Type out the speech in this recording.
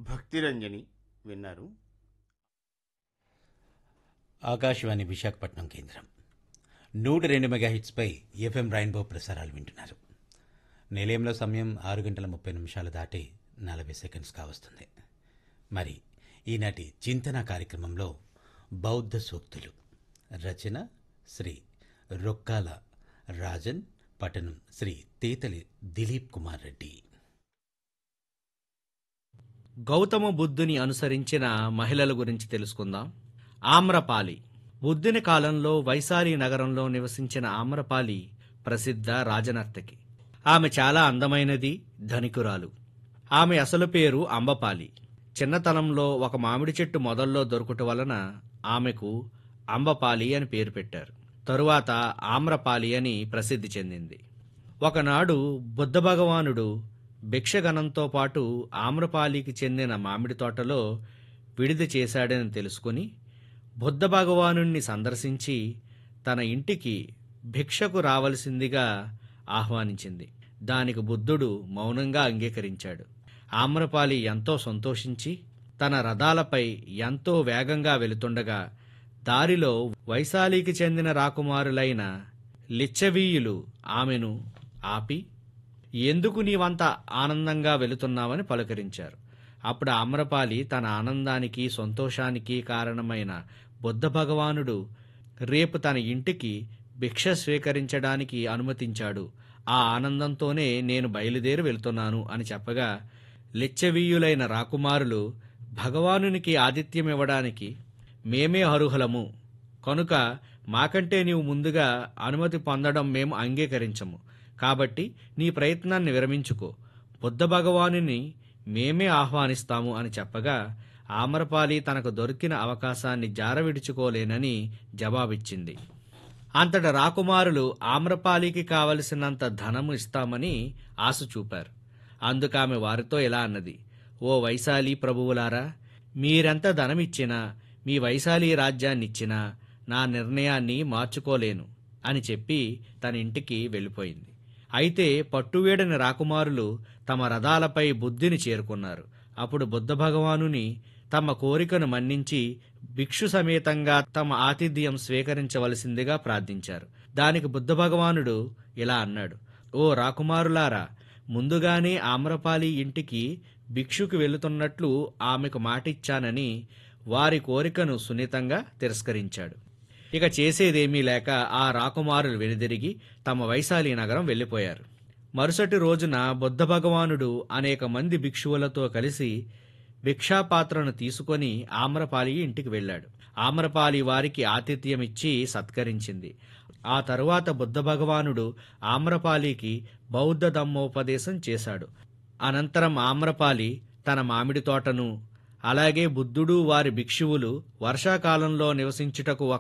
భక్తిరంజని విన్నారు ఆకాశవాణి విశాఖపట్నం కేంద్రం నూట రెండు మెగాహిట్స్పై ఎఫ్ఎం రైన్బో ప్రసారాలు వింటున్నారు నిలయంలో సమయం ఆరు గంటల ముప్పై నిమిషాలు దాటి నలభై సెకండ్స్ కావస్తుంది మరి ఈనాటి చింతన కార్యక్రమంలో బౌద్ధ సూక్తులు రచన శ్రీ రొక్కాల రాజన్ పఠనం శ్రీ తేతలి దిలీప్ కుమార్ రెడ్డి గౌతమ బుద్ధుని అనుసరించిన మహిళల గురించి తెలుసుకుందాం ఆమ్రపాలి బుద్ధుని కాలంలో వైశాలి నగరంలో నివసించిన ఆమ్రపాలి ప్రసిద్ధ రాజనర్తకి ఆమె చాలా అందమైనది ధనికురాలు ఆమె అసలు పేరు అంబపాలి చిన్నతనంలో ఒక మామిడి చెట్టు మొదల్లో దొరుకుట వలన ఆమెకు అంబపాలి అని పేరు పెట్టారు తరువాత ఆమ్రపాలి అని ప్రసిద్ధి చెందింది ఒకనాడు బుద్ధ భగవానుడు భిక్షగణంతో పాటు ఆమ్రపాలికి చెందిన మామిడి తోటలో విడిది చేశాడని తెలుసుకుని బుద్ధ భగవానుణ్ణి సందర్శించి తన ఇంటికి భిక్షకు రావలసిందిగా ఆహ్వానించింది దానికి బుద్ధుడు మౌనంగా అంగీకరించాడు ఆమ్రపాలి ఎంతో సంతోషించి తన రథాలపై ఎంతో వేగంగా వెళుతుండగా దారిలో వైశాలికి చెందిన రాకుమారులైన లిచ్చవీయులు ఆమెను ఆపి ఎందుకు నీవంత ఆనందంగా వెళుతున్నావని పలుకరించారు అప్పుడు ఆమ్రపాలి తన ఆనందానికి సంతోషానికి కారణమైన బుద్ధ భగవానుడు రేపు తన ఇంటికి భిక్ష స్వీకరించడానికి అనుమతించాడు ఆ ఆనందంతోనే నేను బయలుదేరి వెళ్తున్నాను అని చెప్పగా లిచ్చవీయులైన రాకుమారులు భగవానునికి ఆతిథ్యం ఇవ్వడానికి మేమే అర్హులము కనుక మాకంటే నీవు ముందుగా అనుమతి పొందడం మేము అంగీకరించము కాబట్టి నీ ప్రయత్నాన్ని విరమించుకో బుద్ధ భగవానుని మేమే ఆహ్వానిస్తాము అని చెప్పగా ఆమరపాలి తనకు దొరికిన అవకాశాన్ని జారవిడుచుకోలేనని జవాబిచ్చింది అంతట రాకుమారులు ఆమ్రపాలికి కావలసినంత ధనము ఇస్తామని ఆశ చూపారు అందుకామె వారితో ఇలా అన్నది ఓ వైశాలి ప్రభువులారా మీరెంత ధనమిచ్చినా మీ వైశాలి రాజ్యాన్నిచ్చినా నా నిర్ణయాన్ని మార్చుకోలేను అని చెప్పి తన ఇంటికి వెళ్ళిపోయింది అయితే పట్టువేడని రాకుమారులు తమ రథాలపై బుద్ధిని చేరుకున్నారు అప్పుడు బుద్ధ భగవానుని తమ కోరికను మన్నించి భిక్షు సమేతంగా తమ ఆతిథ్యం స్వీకరించవలసిందిగా ప్రార్థించారు దానికి బుద్ధ భగవానుడు ఇలా అన్నాడు ఓ రాకుమారులారా ముందుగానే ఆమ్రపాలి ఇంటికి భిక్షుకు వెళుతున్నట్లు ఆమెకు మాటిచ్చానని వారి కోరికను సున్నితంగా తిరస్కరించాడు ఇక చేసేదేమీ లేక ఆ రాకుమారులు వెనుదిరిగి తమ వైశాలి నగరం వెళ్ళిపోయారు మరుసటి రోజున బుద్ధ భగవానుడు అనేక మంది భిక్షువులతో కలిసి భిక్షాపాత్రను తీసుకొని ఆమ్రపాలి ఇంటికి వెళ్ళాడు ఆమ్రపాలి వారికి ఆతిథ్యమిచ్చి సత్కరించింది ఆ తరువాత బుద్ధ భగవానుడు ఆమ్రపాలికి బౌద్ధ ధమ్మోపదేశం చేశాడు అనంతరం ఆమ్రపాలి తన మామిడి తోటను అలాగే బుద్ధుడు వారి భిక్షువులు వర్షాకాలంలో నివసించుటకు ఒక